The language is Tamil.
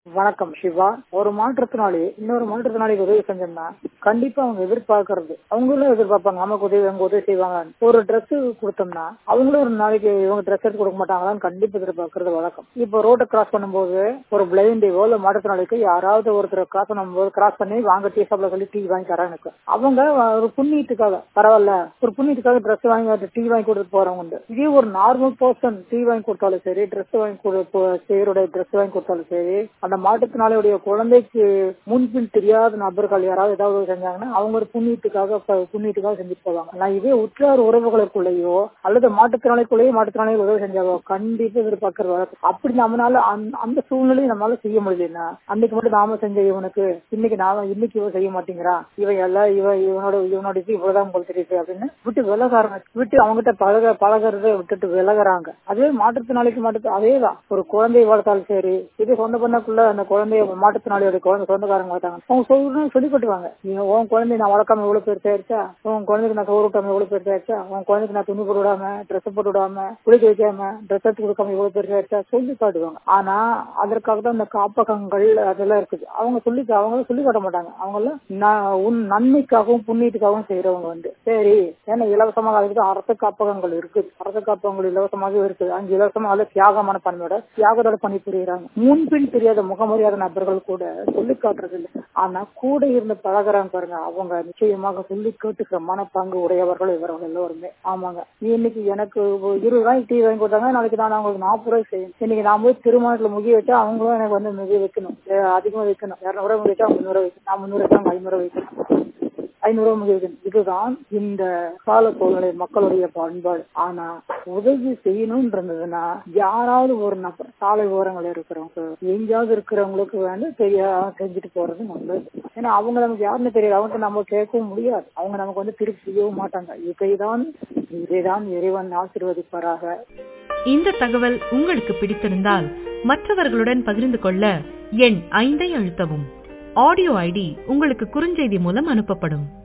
வணக்கம் சிவா ஒரு மாற்றுத்திறனாளி இன்னொரு மாற்றுத்திறனாளிக்கு உதவி செஞ்சோம்னா கண்டிப்பா அவங்க எதிர்பார்க்கறது அவங்களும் எதிர்பார்ப்பாங்க நமக்கு உதவி அவங்க உதவி செய்வாங்க ஒரு Dress கொடுத்தோம்னா அவங்களும் ஒரு நாளைக்கு இவங்க ட்ரெஸ் எடுத்து கொடுக்க மாட்டாங்களான்னு கண்டிப்பா எதிர்பார்க்கறது வழக்கம் இப்போ ரோட்டை கிராஸ் பண்ணும்போது ஒரு பிளைண்டிவோ இல்ல மாற்றுத்திறனாளிக்கு யாராவது ஒருத்தர் கிராஸ் பண்ணும்போது கிராஸ் பண்ணி வாங்க டீ ஷாப்ல சொல்லி டீ வாங்கி தரேன் எனக்கு அவங்க ஒரு புண்ணியத்துக்காக பரவாயில்ல ஒரு புண்ணியத்துக்காக ட்ரெஸ் வாங்கி டீ வாங்கி கொடுத்து போறவங்க உண்டு இதே ஒரு நார்மல் பர்சன் டீ வாங்கி கொடுத்தாலும் சரி ட்ரெஸ் வாங்கி கொடு சேருடைய ட்ரெஸ் வாங்கி கொடுத்தாலும் சரி அந்த மாற்றுத்திறனாளியுடைய குழந்தைக்கு முன்பின் தெரியாத நபர்கள் யாராவது ஏதாவது செஞ்சாங்கன்னா அவங்க ஒரு புண்ணியத்துக்காக ப- புண்ணியத்துக்காக செஞ்சுட்டு போவாங்க நான் இதே உற்றார் உறவுகளுக்குள்ளேயோ அல்லது மாற்றுத்திறனாளிக்குள்ளேயோ மாற்றுத்திறனாளி உதவி செஞ்சாலோ கண்டிப்பா எதிர்பார்க்கறது வழக்கம் அப்படி நம்மளால அந்த- அந்த சூழ்நிலையை நம்மளால செய்ய முடியலன்னா அன்னைக்கு மட்டும் நாம செஞ்ச இவனுக்கு இன்னைக்கு நாம இன்னைக்கு இவன் செய்ய மாட்டேங்கிறான் இவன் எல்லாம் இவன் இவனோட இவனோட இது இவ்வளவுதான் போல் தெரியுது அப்படின்னு விட்டு விலக ஆரம்பிச்சு விட்டு அவங்ககிட்ட பழக பழகிறத விட்டுட்டு விலகுறாங்க அதே மாற்றுத்திறனாளிக்கு மட்டும் அதேதான் ஒரு குழந்தை வளர்த்தாலும் சரி இது சொந்த பண்ணக்குள்ள அந்த குழந்தைய மாற்றுத்திறனாளியோட குழந்தை சொந்தக்காரங்க வளர்த்தாங்க அவங்க சொல்லணும் சொல்லி கொட்டுவாங்க நீ உன் குழந்தை நான் வளர்க்காம எவ்வளவு பேர் சேர்த்தா உன் குழந்தைக்கு நான் சோறு விட்டாம எவ்வளவு பேர் சேர்த்தா உன் குழந்தைக்கு நான் துணி போட்டு விடாம ட்ரெஸ் போட்டு விடாம குளிக்க வைக்காம ட்ரெஸ் எடுத்து கொடுக்காம எவ்வளவு பேர் சேர்த்தா சொல்லி காட்டுவாங்க ஆனா அதற்காக தான் இந்த காப்பகங்கள் அதெல்லாம் இருக்குது அவங்க சொல்லி அவங்க சொல்லி காட்ட மாட்டாங்க அவங்க எல்லாம் ந- உன் நன்மைக்காகவும் புண்ணியத்துக்காகவும் செய்யறவங்க வந்து சரி ஏன்னா இலவசமாக அதுக்கு தான் அரசு காப்பகங்கள் இருக்குது அரசு காப்பகங்கள் இலவசமாகவே இருக்குது அங்க இலவசமாக அதுல தியாகமான பண்போட தியாகத்தோட பணி புரியுறாங்க முன்பின் தெரியாத முகமரியாத நபர்கள் கூட சொல்லி காட்டுறது இல்லை ஆனா கூட இருந்து பழகுறாங்க பாருங்க அவங்க நிச்சயமாக சொல்லி கேட்டுக்கிற மனப்பாங்கு உடையவர்கள் இவர்கள் எல்லோருமே ஆமாங்க நீ இன்னைக்கு எனக்கு ஒரு இருபது ரூபாய்க்கு டீ வாங்கி கொடுத்தாங்க நாளைக்கு நான் அவங்களுக்கு நாற்பது ரூபாய் செய்யணும் இன்னைக்கு நான் போய் திருமணத்துல முகிய வச்சா அவங்களும் எனக்கு வந்து மிக வைக்கணும் அஹ் அதிகமா வைக்கணும் இரநூறு ரூபாய் வச்சா முந்நூறு வைக்கணும் நான் முந்நூறு வச்சா அவங்க ஐநூறு ரூபாய் வைக்கணும் ஐநூறு ரூபாய் வைக்கணும் இதுதான் இந்த கால சூழ்நிலை மக்களுடைய பண்பாடு ஆனா உதவி செய்யணும்னு இருந்ததுன்னா யாராவது ஒரு நபர் சாலை ஓரங்கள் இருக்கிறவங்க எங்கேயாவது இருக்கிறவங்களுக்கு வேணும் தெரியா செஞ்சுட்டு போறது நல்லது ஏன்னா அவங்க நமக்கு யாருன்னு தெரியாது அவங்க நம்ம கேட்கவும் முடியாது அவங்க நமக்கு வந்து திருப்பி செய்யவும் மாட்டாங்க இதைதான் இதைதான் இறைவன் ஆசீர்வதிப்பாராக இந்த தகவல் உங்களுக்கு பிடித்திருந்தால் மற்றவர்களுடன் பகிர்ந்து கொள்ள எண் ஐந்தை அழுத்தவும் ஆடியோ ஐடி உங்களுக்கு குறுஞ்செய்தி மூலம் அனுப்பப்படும்